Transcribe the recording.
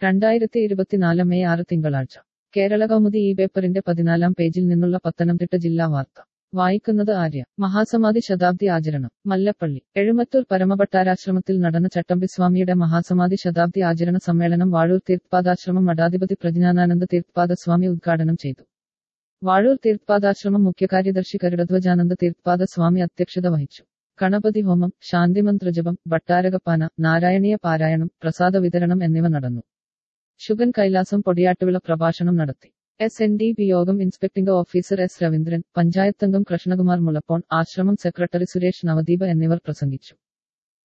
രണ്ടായിരത്തി ഇരുപത്തിനാല് മെയ് ആറ് തിങ്കളാഴ്ച കേരള കൗമുദി ഈ പേപ്പറിന്റെ പതിനാലാം പേജിൽ നിന്നുള്ള പത്തനംതിട്ട ജില്ലാ വാർത്ത വായിക്കുന്നത് ആര്യ മഹാസമാധി ശതാബ്ദി ആചരണം മല്ലപ്പള്ളി എഴുമത്തൂർ പരമഭട്ടാരാശ്രമത്തിൽ നടന്ന ചട്ടമ്പിസ്വാമിയുടെ മഹാസമാധി ശതാബ്ദി ആചരണ സമ്മേളനം വാഴൂർ തീർത്ഥാദാശ്രമം മഠാധിപതി പ്രജ്ഞാനാനന്ദ തീർത്ഥാദസ്വാമി ഉദ്ഘാടനം ചെയ്തു വാഴൂർ തീർത്ഥാദാശ്രമം മുഖ്യകാര്യദർശി കരുടധ്വജാനന്ദ തീർത്ഥാദ സ്വാമി അധ്യക്ഷത വഹിച്ചു ഗണപതി ഹോമം ശാന്തിമന്ത്രജപം ഭട്ടാരകപ്പാന നാരായണീയ പാരായണം പ്രസാദ വിതരണം എന്നിവ നടന്നു ശുഗൻ കൈലാസം പൊടിയാട്ടുവിള പ്രഭാഷണം നടത്തി എസ് എൻ ഡി പി യോഗം ഇൻസ്പെക്ടിംഗ് ഓഫീസർ എസ് രവീന്ദ്രൻ പഞ്ചായത്തംഗം കൃഷ്ണകുമാർ മുളപ്പോൺ ആശ്രമം സെക്രട്ടറി സുരേഷ് നവദീപ എന്നിവർ പ്രസംഗിച്ചു